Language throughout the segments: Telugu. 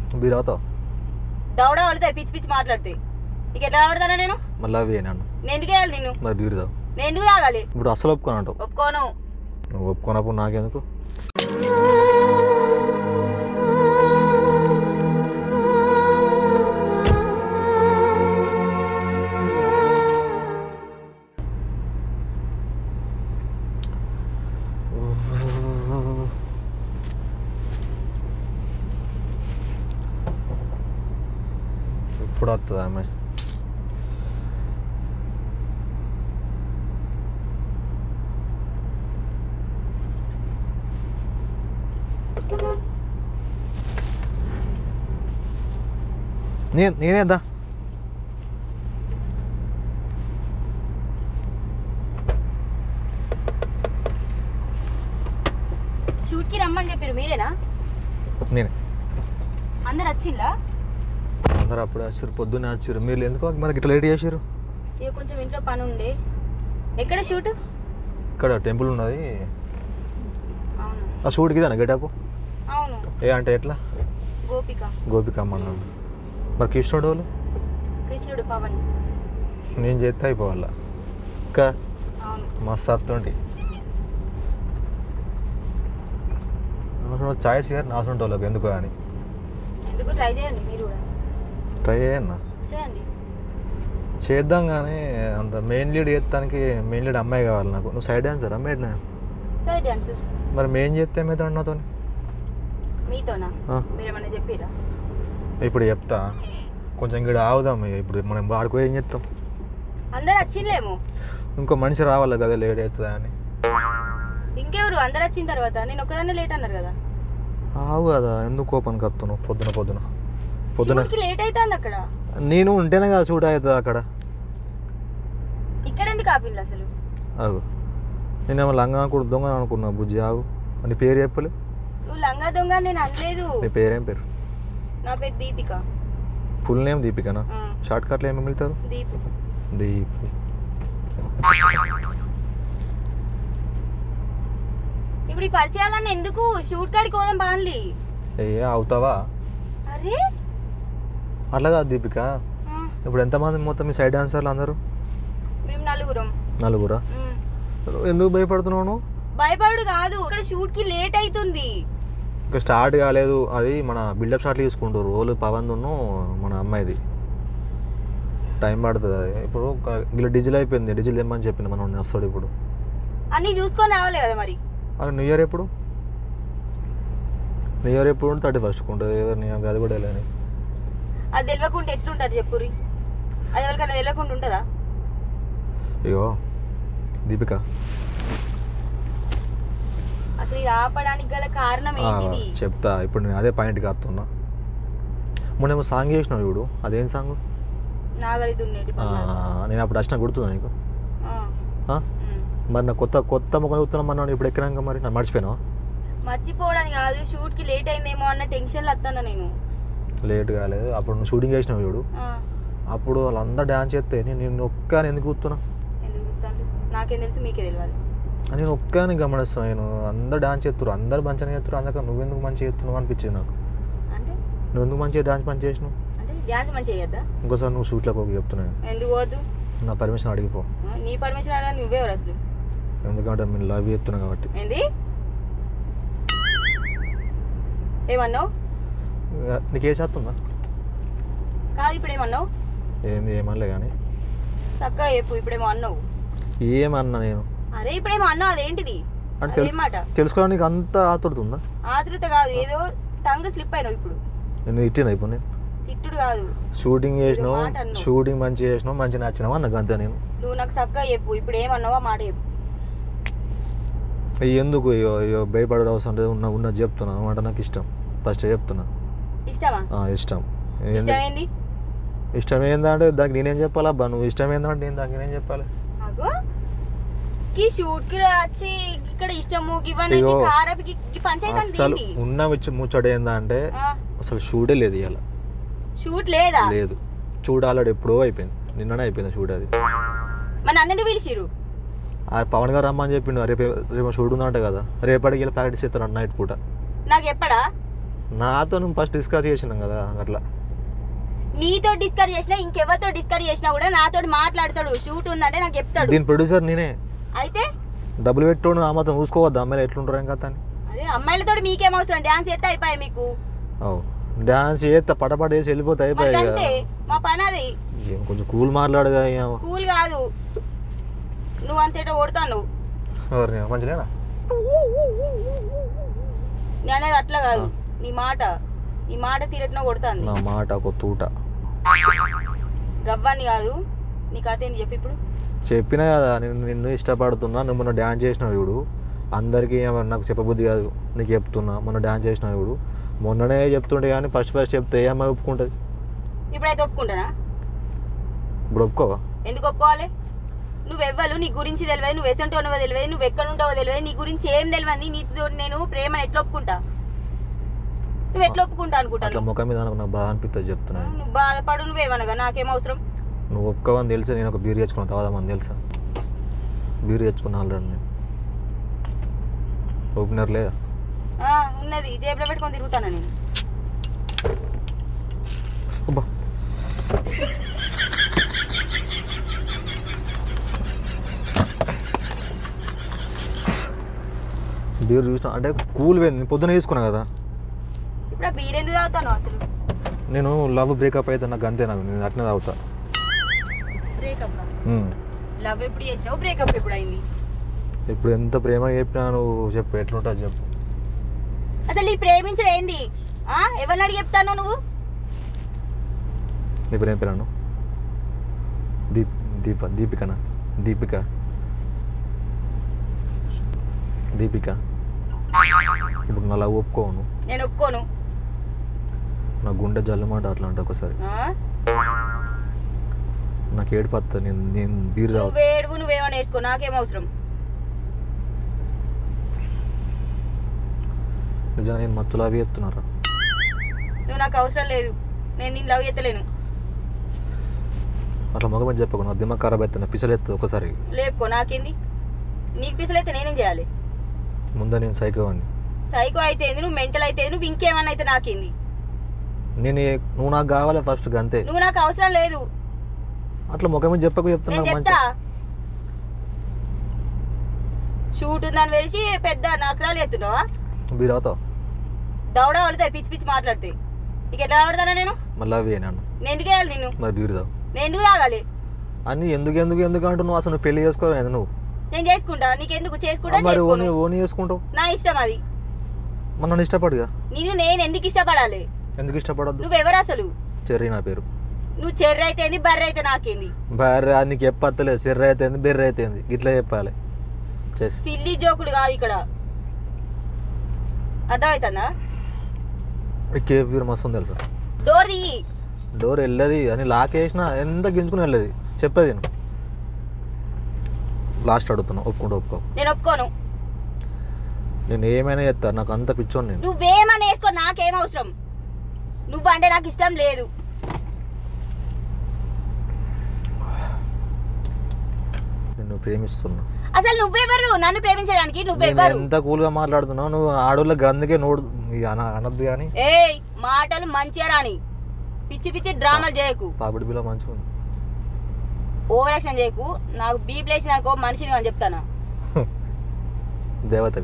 బీర్ అవుతావు దౌడా వలుతాయి పిచ్చి పిచ్చి మాట్లాడితే ఇక ఎట్లా ఆడతానా నేను మళ్ళీ అవి నన్ను నేను ఎందుకు వేయాలి నిన్ను మరి బీర్ తావు నేను ఎందుకు తాగాలి ఇప్పుడు అసలు ఒప్పుకొని అంటావు ఒప్పుకోను నువ్వు ఒప్పుకున్నప్పుడు నాకెందుకు ఇప్పుడు వస్తుంది ఆమె నేను నేనేద్దా షూట్కి రమ్మని చెప్పారు మీరేనా నేనే అందరు వచ్చిందా అందరు అప్పుడు వచ్చారు పొద్దున్నే వచ్చారు మీరు ఎందుకు మనకి ఇట్లా లేట్ చేసారు ఇక కొంచెం ఇంట్లో పని ఉండే ఎక్కడ షూట్ ఇక్కడ టెంపుల్ ఉన్నది అవును ఆ షూట్కి ఇదేనా గెటప్ అవును ఏ అంటే ఎట్లా గోపిక గోపికమ్మ అన్నాడు మరి కృష్ణుడు వాళ్ళు కృష్ణుడు పవన్ నేను చేస్తే అయిపోవాల ఇంకా అవును మస్తు అత్తుంటి ఛాయిస్ ఇయర్ నాసుంటే వాళ్ళకి ఎందుకు అని ఎందుకు ట్రై చేయండి మీరు కూడా ట్రై చేయన్నా చేయండి చేద్దాం కానీ అంత మెయిన్ లీడ్ చేస్తానికి మెయిన్ లీడ్ అమ్మాయి కావాలి నాకు నువ్వు సైడ్ డాన్సర్ అమ్మాయి సైడ్ డాన్స్ మరి మెయిన్ చేస్తే ఏమవుతాడు నాతో మీతోనా మీరేమన్నా చెప్పిరా ఇప్పుడు చెప్తా కొంచెం ఇక్కడ ఆగుదాం ఇక ఇప్పుడు మనం వాడుకో ఏం చేస్తాం అందరు వచ్చిందేమో ఇంకో మనిషి రావాలి కదా లేట్ అవుతుందా అని ఇంకెవరు అందరు వచ్చిన తర్వాత నేను ఒకదాన్ని లేట్ అన్నారు కదా ఆవు కదా ఎందుకు కోపానికి వస్తున్నావు పొద్దున పొద్దున పొద్దున షూట్కి లేట్ అవుతుంది అక్కడ నేను ఉంటేనే కదా షూట్ అవుతుంది అక్కడ ఇక్కడ ఎందుకు ఆపిల్లు అసలు ఆగు నేనేమో లంగా కూడా దొంగ అనుకున్నా బుజ్జి ఆగు నీ పేరు చెప్పలే నువ్వు లంగా దొంగ అని నేను అనలేదు నీ పేరేం పేరు నా పేరు దీపిక ఫుల్ నేమ్ దీపికనా ఆ, షార్ట్ కట్లు ఏమి వెళ్తారు దీపు దీప్ ఇప్పుడు ఈ పరిచయాలన్నీ ఎందుకు షూట్ కాడికి పోదాం బాన్లీ ఏ అవుతావా అరే అట్లా కాదు దీపిక ఆ, ఇప్పుడు ఎంతమంది మొత్తం మీ సైడ్ డాన్సర్లు అందరూ మేము నలుగురం నలుగురా ఉమ్. ఎందుకు భయపడుతున్నావు నువ్వు? భయపడు కాదు ఇక్కడ షూట్ కి లేట్ అవుతుంది ఇంకా స్టార్ట్ కాలేదు అది మన బిల్డప్ షాట్లు తీసుకుంటారు రోజు పవన్ను మన అమ్మాయిది టైం పడుతుంది అది ఇప్పుడు ఒక- ఇలా డీజిల్ అయిపోయింది డీజిల్ తెమ్మని చెప్పిన మనం వస్తాడు ఇప్పుడు అన్ని చూసుకొని రావాలి కదా మరి అది న్యూ ఇయర్ ఎప్పుడు న్యూ ఇయర్ ఎప్పుడు థర్టీ ఫస్ట్ ఉంటుంది ఏదో న్యూ ఇయర్ అది కూడా వెళ్ళని అది తెలియకుండా ఎట్లుంటారు చెప్పురి అది ఎవరికైనా తెలియకుండా ఉంటుందా అయ్యో దీపిక అసలు ఇది ఆపడానికి గల కారణం ఆ, ఏంటిది చెప్తా ఇప్పుడు నేను అదే పాయింట్కి వస్తున్నా మొన్నేమో సాంగ్ చేసినావు చూడు అదేం సాంగ్ నాగలి దున్నేటి ఆ, బంగారం. నేను అప్పుడు వచ్చిన గుర్తుందా నీకు ఆ, ఆ? ఉమ్. మరి నా కొత్త కొత్త ముఖం చూస్తున్నాం మనం ఇప్పుడు ఎక్కినాక మరి నన్ను మర్చిపోయినావా మర్చిపోవడానికి కాదు షూట్ కి లేట్ అయిందేమో అన్న టెన్షన్ వస్తాను నేను లేట్ కాలేదు అప్పుడు నువ్వు షూటింగ్ చేసినావు చూడు ఆ, అప్పుడు వాళ్ళందరూ డ్యాన్స్ చేస్తే నేను నేను ఒక్క ఎందుకు కూర్చున్నా ఎందుకు గుర్తాను నాకేం తెలుసు మీకే తెలియాలి నేను ఒక్కని గమనిస్తాను నేను అందరు డ్యాన్స్ చేస్తారు అందరు మంచిగా చేస్తారు అందుకే నువ్వెందుకు మంచిగా చేస్తున్నావు అనిపించింది నాకు అంటే నువ్వు ఎందుకు మంచిగా డ్యాన్స్ పని చేసినావు అంటే డ్యాన్స్ మంచిగా చేయొద్దా ఇంకోసారి నువ్వు షూట్లోకి పోయి చెప్తున్నాను ఎందుకు పోవద్దు నా పర్మిషన్ అడిగిపో ఆ, నీ పర్మిషన్ అడగా నువ్వెవరు అసలు ఎందుకంటే నేను లవ్ చేస్తున్నా కాబట్టి ఏంది ఏమన్నావు ఇక నీకు ఏ చేస్తుందా కాదు ఇప్పుడు ఏమన్నావు ఏంది ఏమనలే కానీ చక్కగా చెప్పు ఇప్పుడేమో అన్నావు ఏమన్నా నేను అరే ఇప్పుడేమో అన్నావు అదేంటిది అంటే అదేం తెలుసు మాట తెలుసుకోవడానికి అంత ఆతురుతుందా ఆతృత కాదు ఏదో టంగ్ స్లిప్ అయినావు ఇప్పుడు నేను ఇట్టిన ఇప్పుడు నేను తిట్టుడు కాదు షూటింగ్ చేసినావు మాట అన్నావు. షూటింగ్ మంచిగా చేసినావు మంచిగా నచ్చినావు అన్నకు అంతే నేను నువ్వు నాకు చక్కగా చెప్పు ఇప్పుడు ఏమన్నావో ఆ మాట చెప్పు అయ్యి ఎందుకు అయ్యో అయ్యో భయపడే అవసరం లేదు ఉన్న ఉన్న చెప్తున్నా అనమాట నాకు ఇష్టం ఫస్ట్ చెప్తున్నా ఇష్టమా ఆ, ఇష్టం ఏంది- ఇష్టం ఏంది ఇష్టం ఏందంటే దానికి నేనేం చెప్పాలా అబ్బా నువ్వు ఇష్టం ఏందంటే నేను దానికి నేనేం చెప్పాలి నాకు కి షూట్ కి వచ్చి ఇక్కడ ఇష్టము ఇవన్నీ అయ్యో. కారపికి ఈ పంచాయతీ అంతా అసలు ఏంటి ఉన్న ముచ్చ ముచ్చట ఏందంటే ఆ, అసలు షూటే లేదు ఇవాళ షూట్ లేదా లేదు చూడ ఆల్రెడీ ఎప్పుడో అయిపోయింది నిన్ననే అయిపోయింది షూట్ అది మన అన్నది పిలిచిరు ఆ పవన్ గారు రమ్మని చెప్పిండు రేపు రేపు షూట్ ఉందంట కదా రేపటికి వెళ్ళి ప్రాక్టీస్ చేస్తాను నైట్ పూట నాకు ఎప్పడా నాతో నువ్వు ఫస్ట్ డిస్కస్ చేసినాం కదా అట్లా నీతో డిస్కస్ చేసినా ఇంకెవరితో డిస్కస్ చేసినా కూడా నాతో మాట్లాడతాడు షూట్ ఉందంటే నాకు చెప్తాడు దీని ప్రొడ్యూసర్ నేనే అయితే డబ్బులు పెట్టుకోండి ఆ మాత్రం చూసుకోవద్దు అమ్మాయిలు ఎట్లుంటారు ఏం కదా అని అరే అమ్మాయిలతో మీకేం అవసరం డాన్స్ చేస్తే అయిపోయాయి మీకు ఓ డ్యాన్స్ చేస్తా పటపట వేసి వెళ్ళిపోతే మరి అయిపోయాయి అంతే కదా మా పని అది ఏం కొంచెం కూల్ మాట్లాడగా ఏం కూల్ కాదు నువ్వు అంతేటో కొడతాను ఎవరిని మంచిగా నేను అనేది అట్లా కాదు నీ మాట నీ మాట తీరట్నో కొడతాను నా మాట ఒక తూట గవ్వాన్ని కాదు నీ కథ ఏంది చెప్పి ఇప్పుడు చెప్పినా కదా నేను నిన్ను ఇష్టపడుతున్నా నువ్వు మొన్న డ్యాన్స్ చేసినావు ఇప్పుడు అందరికీ ఏమన్నా నాకు చెప్పబుద్ధి కాదు నీకు చెప్తున్నా మొన్న డ్యాన్స్ చేసినావు ఇప్పుడు మొన్ననే చెప్తుండే కానీ ఫస్ట్ ఫస్ట్ చెప్తే ఏ అమ్మాయి ఒప్పుకుంటుంది ఇప్పుడైతే ఒప్పుకుంటానా ఇప్పుడు ఒప్పుకోవా ఎందుకు ఒప్పుకోవాలి నువ్వెవ్వరు నీ గురించి తెలియదు నువ్వు ఎసంటి ఉన్నవో తెలియదు నువ్వు ఎక్కడ ఉంటావో తెలియదు నీ గురించి ఏం తెలియదు నీతో నేను ప్రేమను ఎట్లా ఒప్పుకుంటా నువ్వు ఎట్లా ఒప్పుకుంటా అట్లా అనుకుంటాను ముఖం మీద నాకు నాకు బాధ అనిపిస్తుంది చెప్తున్నా నువ్వు బాధపడు నువ్వేమనగా నాకేం అవసరం నువ్వు ఒప్పుకోవని తెలిసి నేను ఒక బీర్ తెచ్చుకున్నాను తాగదామని తెలుసా బీర్ తెచ్చుకున్నా ఆల్రెడీ నేను ఓపెనర్ లేదా ఆ, ఉన్నది జేబులో పెట్టుకొని తిరుగుతాను నేను అబ్బా బీర్ చూసిన అంటే కూల్ పోయింది పొద్దున తీసుకున్నా కదా ఇప్పుడు ఆ బీర్ ఎందుకు తాగుతాను అసలు నేను లవ్ బ్రేకప్ అయితే నాకు అంతే నాకు నేను అట్నే తాగుతా బ్రేకప్ ఉమ్. లవ్ ఎప్పుడు చేసినావు బ్రేకప్ ఎప్పుడు అయింది ఇప్పుడు ఎంత ప్రేమ చెప్పినా నువ్వు చెప్పు ఎట్లుంటుంది చెప్పు అసలు నీ ప్రేమించడం ఏంది ఆ ఎవరిని అడిగి చెప్తాను నువ్వు నీ ప్రేమ పేరాను దీప్ దీప దీపికనా దీపిక దీపిక ఇప్పుడు నా లవ్ ఒప్పుకోను నేను ఒప్పుకోను నా గుండె జల్లమాట అట్లా అంటే ఒకసారి ఆ? నాకు ఏడు పత్త నేను నేను బీర్ తాగు నువ్వు వేడువు నువ్వేమైనా వేసుకో నాకేం అవసరం నిజంగా నేను మత్తులు అవి ఎత్తున్నారా నువ్వు నాకు అవసరం లేదు నేను నేను లవ్ చేస్తలేను అట్లా మగమని చెప్పకు నా దిమాగ్ ఖరాబ్ అవుతున్నా పిసలు ఎత్తు ఒకసారి లేపుకో నాకేంది నీకు పిసలైతే నేనేం చేయాలి ముందే నేను సైకో అని సైకో అయితే ఏంది నువ్వు మెంటల్ అయితే ఏంది, నువ్వు ఇంకేమన్నా అయితే నాకేంది నేను ఏ- నువ్వు నాకు కావాలి ఫస్ట్ అంతే నువ్వు నాకు అవసరం లేదు అట్లా ముఖం మీద చెప్పకు చెప్తున్నా నేను మంచి చెప్తా షూట్ ఉందని తెలిసి పెద్ద నకరాలు ఎత్తున్నావా బీర్ అవుతావు దౌడ పడుతాయి పిచ్చి పిచ్చి మాట్లాడితే నీకు ఎట్లా పడతానా నేను మళ్ళీ అవి నన్ను నేను ఎందుకు వేయాలి నిన్ను మరి బీర్ తావు నేను ఎందుకు తాగాలి అని ఎందుకు ఎందుకు ఎందుకు అంటున్నావు అసలు నువ్వు పెళ్లి చేసుకోవాలి నువ్వు నేను చేసుకుంటా నీకెందుకు చేసుకుంటా ఆ, మరి ఓని చేసుకోను ఓని చేసుకుంటావు నా ఇష్టం అది మన నన్ను ఇష్టపడుగా నేను నేను ఎందుకు ఇష్టపడాలి ఎందుకు ఇష్టపడద్దు నువ్వెవరు అసలు చెర్రీ నా పేరు నువ్వు చెర్రి అయితే ఏంది బర్రె అయితే నాకేంది భార్య నీకు చెప్పత్తలేదు చెర్రీ అయితే బెర్ర అయితే ఇట్లా చెప్పాలి చేసి సిల్లీ జోకులు కాదు ఇక్కడ అర్థమవుతుందా ఈ కేఫ్ వీరు మస్తు ఉంది తెలుసా డోర్ తీయి డోర్ వెళ్ళది అని లాక్ వేసినా ఎంత గింజుకుని వెళ్ళదు చెప్పేది నేను లాస్ట్ అడుగుతున్నా ఒప్పుకుంటూ ఒప్పుకో నేను ఒప్పుకోను నేను ఏమైనా చెప్తా నాకు అంత పిచ్చోని నేను నువ్వేమని వేసుకో నాకేం అవసరం నువ్వంటే నాకు ఇష్టం లేదు నిన్ను ప్రేమిస్తున్నా అసలు నువ్వెవరు నన్ను ప్రేమించడానికి నేను నువ్వెవరు ఎంత కూల్గా మాట్లాడుతున్నావు నువ్వు ఆడోళ్ళకి అందుకే నోడు ఇక అన అనద్దు కానీ ఏయ్ మాటలు మంచిగా రాని పిచ్చి పిచ్చి డ్రామాలు చేయకు పాపిడి బిల్ల మంచిగా ఉంది ఓవర్ యాక్షన్ చేయకు నాకు బీ ప్లేస్ నాకు మనిషిని అని చెప్తాను దేవతవి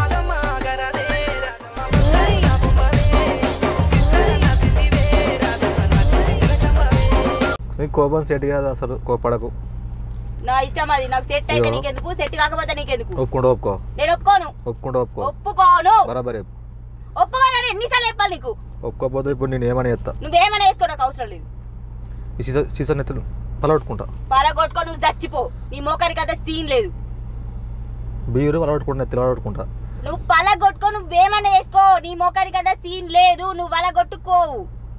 నీకు కోపం సెట్ కాదు అసలు కోపడకు నా ఇష్టం అది నాకు సెట్ అయితే అయ్యో. నీకెందుకు సెట్ కాకపోతే నీకెందుకు ఒప్పుకుంటూ ఒప్పుకో నేను ఒప్పుకోను ఒప్పుకుంటూ ఒప్పుకో ఒప్పుకోను బరాబర్ చెప్పు ఒప్పుకోనని ఎన్నిసార్లు చెప్పాలి నీకు ఒప్పుకోకపోతే ఇప్పుడు నేను ఏమని చెప్తా నువ్వేమైనా వేసుకో నాకు అవసరం లేదు ఈ సీజన్ సీజన్ ఎత్తులు పలగొట్టుకుంటా పలగొట్టుకో నువ్వు చచ్చిపో నీ మోకానికి అంత సీన్ లేదు బీరు పలగొట్టుకుంటా ఎత్తులు పలగొట్టుకుంటా నువ్వు పలగొట్టుకో నువ్వేమైనా వేసుకో నీ మోకానికి అంత సీన్ లేదు నువ్వు పలగొట్టుకోవు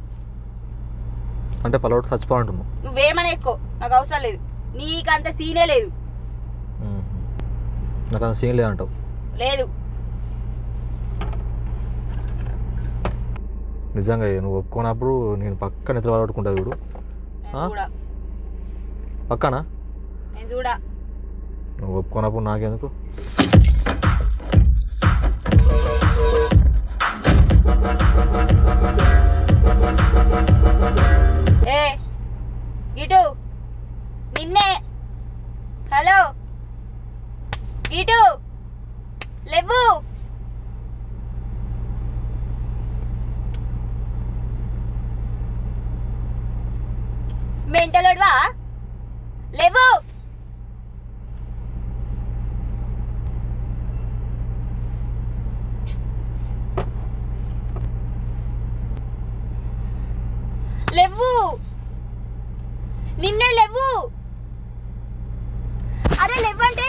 అంటే పలగొట్టు చచ్చిపో అంటున్నావు నువ్వేమైనా వేసుకో నాకు అవసరం లేదు నీకు అంత సీనే లేదు మ్మ్. నాకు అంత సీన్ లేదంటావు లేదు నిజంగా నువ్వు ఒప్పుకున్నప్పుడు నేను పక్కన ఎత్తులు పలగొట్టుకుంటా చూడు నేను ఆ? చూడా పక్కన నేను చూడా నువ్వు ఒప్పుకున్నప్పుడు నాకెందుకు ఏ ఇటు నిన్నే హలో ఇటు లేవు మెంటలోడ్వా లేవు లేవు నిన్నే లేవు అరే లేవంటే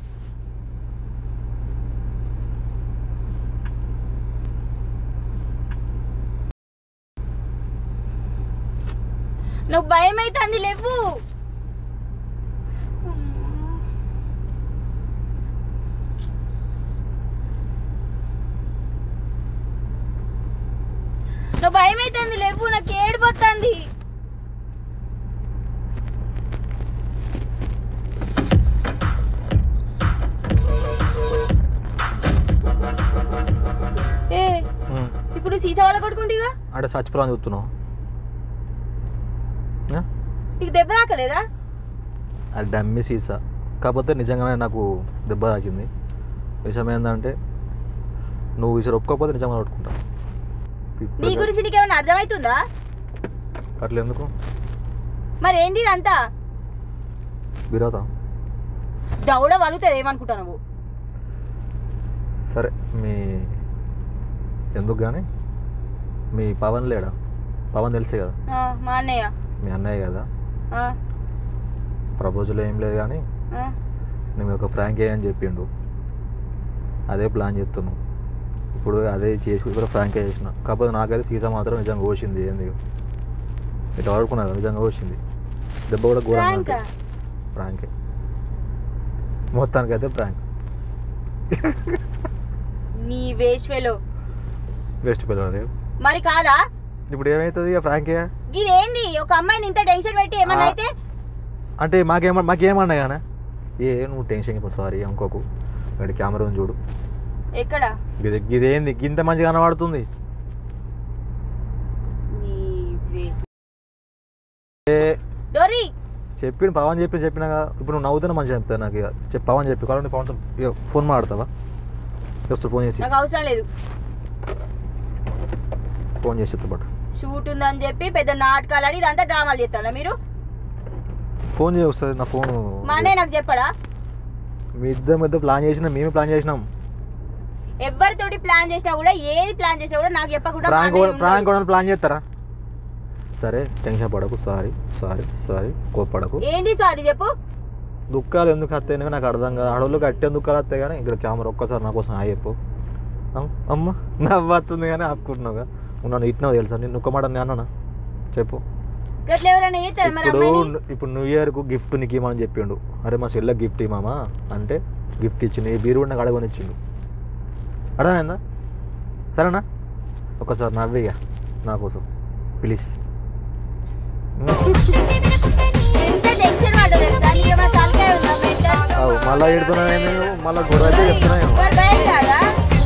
నువ్వు భయం అవుతుంది లేవు నువ్వు భయం అవుతుంది లేవు నాకు ఏడిపోతుంది ఏ ఉమ్. ఇప్పుడు సీసా వాళ్ళ కొట్టుకుంటా అంటే చచ్చిపోవాలని చూస్తున్నావు ఆ? నీకు దెబ్బ తాకలేదా అది డమ్మి సీసా కాకపోతే నిజంగానే నాకు దెబ్బ తాకింది విషయం ఏంటంటే నువ్వు విసిరి ఒప్పుకోకపోతే నిజంగా కొట్టుకుంటా నీ గురించి నీకేమైనా అర్థమవుతుందా అట్లా ఎందుకు మరి ఏంది ఇదంతా విరోధ దౌడ వలుగుతుంది ఏమనుకుంటా నువ్వు సరే మీ ఎందుకు కానీ మీ పవన్ లేడా పవన్ తెలిసే కదా ఆ, మా అన్నయ్య మీ అన్నయ్య కదా ఆ, ప్రపోజల్ ఏం లేదు కానీ ఆ. నేను ఒక ఫ్రాంక్ అని చెప్పిండు అదే ప్లాన్ చెప్తున్నాను ఇప్పుడు అదే చేసి ఇప్పుడు ఫ్రాంకే చేసిన కాకపోతే నాకైతే సీసా మాత్రం నిజంగా కోసింది ఏంది ఇట్లా ఆడుకున్నది నిజంగా కోసింది దెబ్బ కూడా Prank ఘోరంగా ఆ? ఫ్రాంకే మొత్తానికైతే ఫ్రాంక్ నీ వేష్వేలో వేస్ట్ పిల్లలు మరి కాదా ఇప్పుడు ఏమవుతుంది ఇక ఫ్రాంకే ఇదేంది ఒక అమ్మాయిని ఇంత టెన్షన్ పెట్టి ఏమన్నా ఆ. అయితే అంటే మాకేమ మాకేమన్నా కానీ ఏ నువ్వు టెన్షన్ ఇప్పుడు సారీ అనుకోకు ఇక్కడ కెమెరా ఉంది చూడు ఎక్కడ ఇది ఇదేంది ఇంత మంచిగా కనబడుతుంది నీ వేస్ట్ ఏ డోరీ చెప్పిన పవన్ చెప్పి చెప్పినాక ఇప్పుడు నువ్వు నవ్వుతున్నా మంచిగా చెప్తాను నాకు ఇక చెప్పి పవన్ చెప్పి కావాలంటే పవన్ ఇక ఫోన్ మాడతావా వస్తూ ఫోన్ చేసి నాకు అవసరం లేదు ఫోన్ చేసి పాటు షూట్ ఉందని చెప్పి పెద్ద నాటకాలు ఆడి ఇదంతా డ్రామాలు చేస్తారా మీరు ఫోన్ చేయి వస్తుంది నా ఫోన్ మా అన్నయ్య నాకు చెప్పడా మీ ఇద్దరు మధ్య ప్లాన్ చేసినా మేమే ప్లాన్ చేసినాం ఎవరితోటి ప్లాన్ చేసినా కూడా ఏది ప్లాన్ చేసినా కూడా నాకు చెప్పకుండా మా ప్రాంక్ అన్నయ్య ప్రాంక్ ఉండడు. ప్లాన్ చేస్తారా సరే టెన్షన్ పడకు సారీ సారీ సారీ కోప్పడకు ఏంటి సారీ చెప్పు దుఃఖాలు ఎందుకు వస్తాయి నాకు అర్థం కాదు అడవులు కట్టే దుఃఖాలు వస్తాయి కానీ ఇక్కడ కెమెరా ఒక్కసారి నా కోసం హాయ్ చెప్పు అమ్- అమ్మ నవ్వుతుంది కానీ ఆపుకుంటున్నావుగా ఉన్నాను ఇట్టినావు తెలుసా నేను ఒక్క మాట నేను అన్నానా చెప్పు గట్ల ఎవరైనా చేస్తారు మరి ఇప్పుడు అమ్మాయిని ఇప్పుడు న్యూ ఇయర్కు గిఫ్ట్ నీకు ఇవ్వమని చెప్పిండు అరే మా చెల్లెకి గిఫ్ట్ ఇవ్వమా అంటే గిఫ్ట్ ఇచ్చిండు ఈ బీరు కూడా నాకు అడగనిచ్చిండు అర్థమైందా సరేనా ఒకసారి నవ్విగా నా కోసం ప్లీజ్ ఎంత టెన్షన్ పడ్డది తెలుసా? నీకు ఏమైనా తలకాయ ఉందా mental? మళ్ళీ ఎడుతున్నాను నేను మళ్ళీ గొడవ అయితే చెప్తున్నాను మరి భయం కాదా?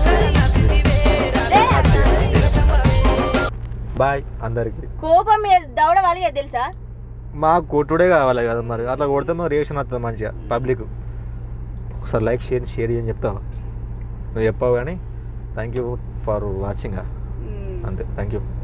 లే. బాయ్ అందరికీ కోపం మీద దవడ వాలిగా తెలుసా మాకు కొట్టుడే కావాలి కదా మరి అట్లా కొడితే మరి రియాక్షన్ వస్తుంది మంచిగా పబ్లిక్ ఒకసారి లైక్ షేర్ షేర్ చేయని చెప్తావా నువ్వు చెప్పావు కానీ థ్యాంక్ యూ ఫర్ వాచింగ్ అంతే థ్యాంక్ యూ